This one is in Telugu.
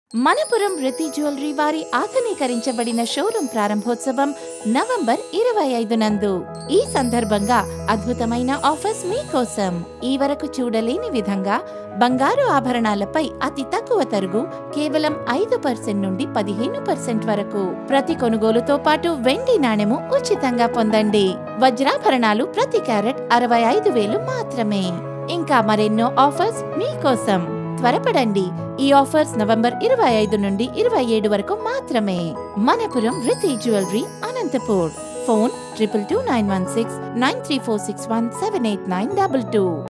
మనపురం రితి జ్యువెలరీ వారి ఆధునీకరించబడిన షోరూం ప్రారంభోత్సవం నవంబర్ ఇరవై ఐదు నందు ఈ సందర్భంగా అద్భుతమైన ఆఫర్స్ మీకోసం ఈ వరకు చూడలేని విధంగా బంగారు ఆభరణాలపై అతి తక్కువ తరుగు కేవలం ఐదు పర్సెంట్ నుండి పదిహేను పర్సెంట్ వరకు ప్రతి కొనుగోలుతో పాటు వెండి నాణెము ఉచితంగా పొందండి వజ్రాభరణాలు ప్రతి క్యారెట్ అరవై ఐదు వేలు మాత్రమే ఇంకా మరెన్నో ఆఫర్స్ మీకోసం త్వరపడండి ఈ ఆఫర్స్ నవంబర్ ఇరవై ఐదు నుండి ఇరవై ఏడు వరకు మాత్రమే Manappuram Riti jewellery Anantapur phone triple two nine one six nine three four six one seven eight nine double two